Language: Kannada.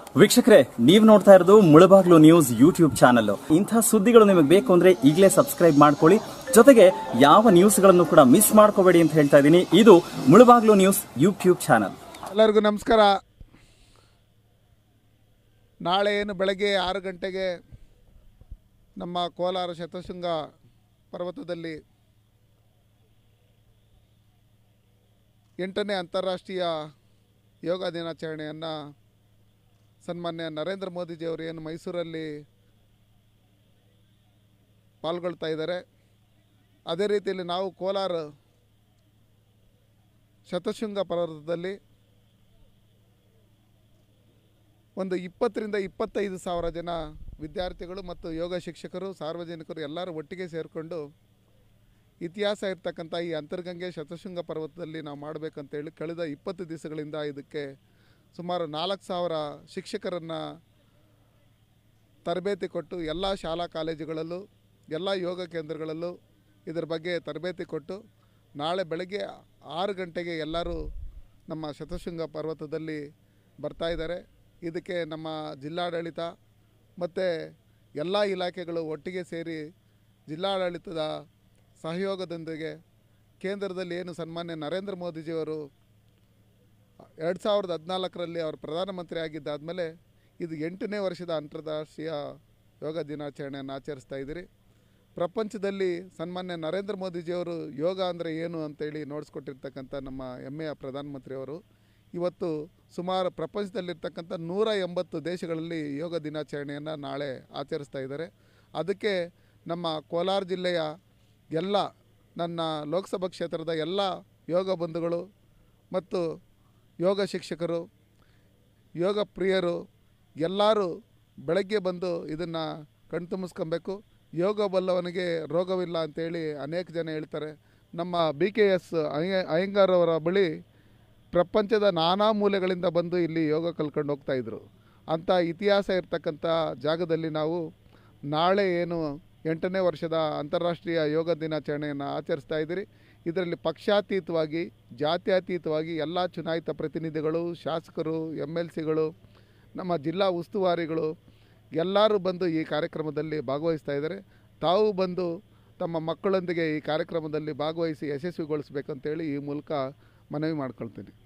ವೀಕ್ಷಕರೇ ನೀವು ನೋಡ್ತಾ ಇರೋದು ಮುಳಬಾಗ್ಲು ನ್ಯೂಸ್ ಯೂಟ್ಯೂಬ್ ಚಾನಲ್ ಇಂಥ ಸುದ್ದಿಗಳು ನಿಮಗೆ ಬೇಕು ಅಂದ್ರೆ ಈಗಲೇ ಸಬ್ಸ್ಕ್ರೈಬ್ ಮಾಡ್ಕೊಳ್ಳಿ ಜೊತೆಗೆ ಯಾವ ನ್ಯೂಸ್ಗಳನ್ನು ಕೂಡ ಮಿಸ್ ಮಾಡ್ಕೋಬೇಡಿ ಅಂತ ಹೇಳ್ತಾ ಇದ್ದೀನಿ ಇದು ಮುಳಬಾಗ್ಲು ನ್ಯೂಸ್ ಯೂಟ್ಯೂಬ್ ಚಾನಲ್ ಎಲ್ಲರಿಗೂ ನಮಸ್ಕಾರ ನಾಳೆ ಏನು ಬೆಳಗ್ಗೆ ಆರು ಗಂಟೆಗೆ ನಮ್ಮ ಕೋಲಾರ ಶತಶೃಂಗ ಪರ್ವತದಲ್ಲಿ ಎಂಟನೇ ಅಂತಾರಾಷ್ಟ್ರೀಯ ಯೋಗ ದಿನಾಚರಣೆಯನ್ನು ಸನ್ಮಾನ್ಯ ನರೇಂದ್ರ ಮೋದಿಜಿಯವರು ಏನು ಮೈಸೂರಲ್ಲಿ ಪಾಲ್ಗೊಳ್ತಾ ಇದ್ದಾರೆ ಅದೇ ರೀತಿಯಲ್ಲಿ ನಾವು ಕೋಲಾರ ಶತಶೃಂಗ ಪರ್ವತದಲ್ಲಿ ಒಂದು ಇಪ್ಪತ್ತರಿಂದ ಇಪ್ಪತ್ತೈದು ಸಾವಿರ ಜನ ವಿದ್ಯಾರ್ಥಿಗಳು ಮತ್ತು ಯೋಗ ಶಿಕ್ಷಕರು ಸಾರ್ವಜನಿಕರು ಎಲ್ಲರೂ ಒಟ್ಟಿಗೆ ಸೇರಿಕೊಂಡು ಇತಿಹಾಸ ಇರ್ತಕ್ಕಂಥ ಈ ಅಂತರ್ಗಂಗೆ ಶತಶೃಂಗ ಪರ್ವತದಲ್ಲಿ ನಾವು ಮಾಡಬೇಕಂತೇಳಿ ಕಳೆದ ಇಪ್ಪತ್ತು ದಿವಸಗಳಿಂದ ಇದಕ್ಕೆ ಸುಮಾರು ನಾಲ್ಕು ಸಾವಿರ ಶಿಕ್ಷಕರನ್ನು ತರಬೇತಿ ಕೊಟ್ಟು ಎಲ್ಲ ಶಾಲಾ ಕಾಲೇಜುಗಳಲ್ಲೂ ಎಲ್ಲ ಯೋಗ ಕೇಂದ್ರಗಳಲ್ಲೂ ಇದರ ಬಗ್ಗೆ ತರಬೇತಿ ಕೊಟ್ಟು ನಾಳೆ ಬೆಳಗ್ಗೆ ಆರು ಗಂಟೆಗೆ ಎಲ್ಲರೂ ನಮ್ಮ ಶತಶೃಂಗ ಪರ್ವತದಲ್ಲಿ ಬರ್ತಾ ಇದ್ದಾರೆ ಇದಕ್ಕೆ ನಮ್ಮ ಜಿಲ್ಲಾಡಳಿತ ಮತ್ತು ಎಲ್ಲ ಇಲಾಖೆಗಳು ಒಟ್ಟಿಗೆ ಸೇರಿ ಜಿಲ್ಲಾಡಳಿತದ ಸಹಯೋಗದೊಂದಿಗೆ ಕೇಂದ್ರದಲ್ಲಿ ಏನು ಸನ್ಮಾನ್ಯ ನರೇಂದ್ರ ಮೋದಿಜಿಯವರು ಎರಡು ಸಾವಿರದ ಹದಿನಾಲ್ಕರಲ್ಲಿ ಅವರು ಪ್ರಧಾನಮಂತ್ರಿ ಆಗಿದ್ದಾದಮೇಲೆ ಇದು ಎಂಟನೇ ವರ್ಷದ ಅಂತಾರಾಷ್ಟ್ರೀಯ ಯೋಗ ದಿನಾಚರಣೆಯನ್ನು ಆಚರಿಸ್ತಾ ಇದ್ದೀರಿ ಪ್ರಪಂಚದಲ್ಲಿ ಸನ್ಮಾನ್ಯ ನರೇಂದ್ರ ಮೋದಿಜಿಯವರು ಯೋಗ ಅಂದರೆ ಏನು ಅಂತೇಳಿ ನೋಡಿಸ್ಕೊಟ್ಟಿರ್ತಕ್ಕಂಥ ನಮ್ಮ ಹೆಮ್ಮೆಯ ಪ್ರಧಾನಮಂತ್ರಿಯವರು ಇವತ್ತು ಸುಮಾರು ಪ್ರಪಂಚದಲ್ಲಿರ್ತಕ್ಕಂಥ ನೂರ ಎಂಬತ್ತು ದೇಶಗಳಲ್ಲಿ ಯೋಗ ದಿನಾಚರಣೆಯನ್ನು ನಾಳೆ ಆಚರಿಸ್ತಾ ಇದ್ದಾರೆ ಅದಕ್ಕೆ ನಮ್ಮ ಕೋಲಾರ ಜಿಲ್ಲೆಯ ಎಲ್ಲ ನನ್ನ ಲೋಕಸಭಾ ಕ್ಷೇತ್ರದ ಎಲ್ಲ ಯೋಗ ಬಂಧುಗಳು ಮತ್ತು ಯೋಗ ಶಿಕ್ಷಕರು ಯೋಗ ಪ್ರಿಯರು ಎಲ್ಲರೂ ಬೆಳಗ್ಗೆ ಬಂದು ಇದನ್ನು ಕಣ್ತುಂಬಿಸ್ಕೊಬೇಕು ಯೋಗ ಬಲ್ಲವನಿಗೆ ರೋಗವಿಲ್ಲ ಅಂತೇಳಿ ಅನೇಕ ಜನ ಹೇಳ್ತಾರೆ ನಮ್ಮ ಬಿ ಕೆ ಎಸ್ ಅಯ್ಯಂಗಾರ್ ಅವರ ಬಳಿ ಪ್ರಪಂಚದ ನಾನಾ ಮೂಲೆಗಳಿಂದ ಬಂದು ಇಲ್ಲಿ ಯೋಗ ಕಲ್ಕೊಂಡು ಹೋಗ್ತಾ ಇದ್ರು ಅಂಥ ಇತಿಹಾಸ ಇರ್ತಕ್ಕಂಥ ಜಾಗದಲ್ಲಿ ನಾವು ನಾಳೆ ಏನು ಎಂಟನೇ ವರ್ಷದ ಅಂತಾರಾಷ್ಟ್ರೀಯ ಯೋಗ ದಿನಾಚರಣೆಯನ್ನು ಆಚರಿಸ್ತಾ ಇದ್ದೀರಿ ಇದರಲ್ಲಿ ಪಕ್ಷಾತೀತವಾಗಿ ಜಾತ್ಯತೀತವಾಗಿ ಎಲ್ಲ ಚುನಾಯಿತ ಪ್ರತಿನಿಧಿಗಳು ಶಾಸಕರು ಎಮ್ ಎಲ್ ಸಿಗಳು ನಮ್ಮ ಜಿಲ್ಲಾ ಉಸ್ತುವಾರಿಗಳು ಎಲ್ಲರೂ ಬಂದು ಈ ಕಾರ್ಯಕ್ರಮದಲ್ಲಿ ಭಾಗವಹಿಸ್ತಾ ಇದ್ದಾರೆ ತಾವು ಬಂದು ತಮ್ಮ ಮಕ್ಕಳೊಂದಿಗೆ ಈ ಕಾರ್ಯಕ್ರಮದಲ್ಲಿ ಭಾಗವಹಿಸಿ ಯಶಸ್ವಿಗೊಳಿಸ್ಬೇಕಂತೇಳಿ ಈ ಮೂಲಕ ಮನವಿ ಮಾಡ್ಕೊಳ್ತೀನಿ